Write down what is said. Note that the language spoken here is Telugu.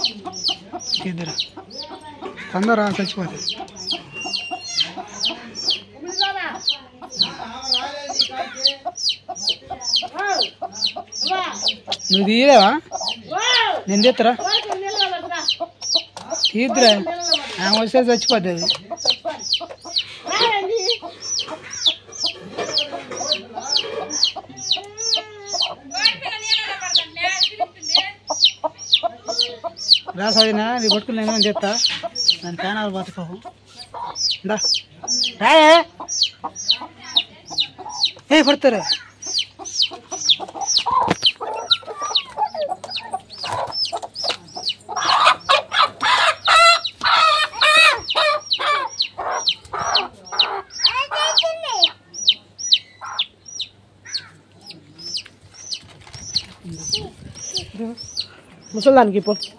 ఇద్దరు తొందర చచ్చిపోతుంది నువ్వు తీయలేవా నేను తీస్తారా తీద్దురా ఆమె వస్తే చచ్చిపోద్ది అది రాసాదినా నీ పట్టుకుని నేను చెప్తా దాని ప్రాణాలు బతకవు ఇందా రాయే ఏ పడతారు ముసలానికి ఇప్పుడు